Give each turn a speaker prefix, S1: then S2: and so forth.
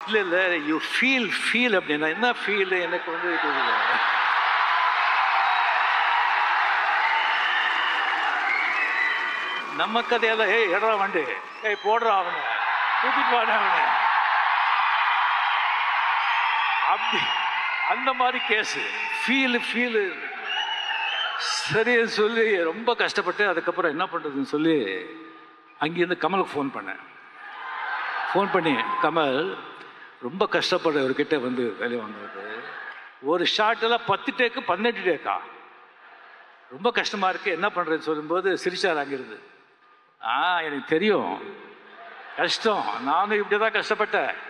S1: இல்லை இல்லை you feel feel அப்படின்னா என்ன ஃபீல் எனக்கு வந்து இது இல்லை. நம்ம கதையெல்லாம் ஏய் எடா வண்டி ஏய் போடுறா அவனை தூக்கிட்டு வாடா அவனை அப்படி அந்த மாதிரி கேஸு ஃபீலு ஃபீலு சரின்னு சொல்லி ரொம்ப கஷ்டப்பட்டு அதுக்கப்புறம் என்ன பண்ணுறதுன்னு சொல்லி அங்கேருந்து கமலுக்கு ஃபோன் பண்ணேன் ஃபோன் பண்ணி கமல் ரொம்ப கஷ்டப்பட இவர்கிட்ட வந்து வேலை வாங்குறது ஒரு ஷாட்டில் பத்து டேக்கு பன்னெண்டு டேக்கா ரொம்ப கஷ்டமாக இருக்குது என்ன பண்ணுறேன்னு சொல்லும்போது சிரிச்சார் அங்கிருந்து ஆ எனக்கு தெரியும் கஷ்டம் நானும் இப்படி தான் கஷ்டப்பட்டேன்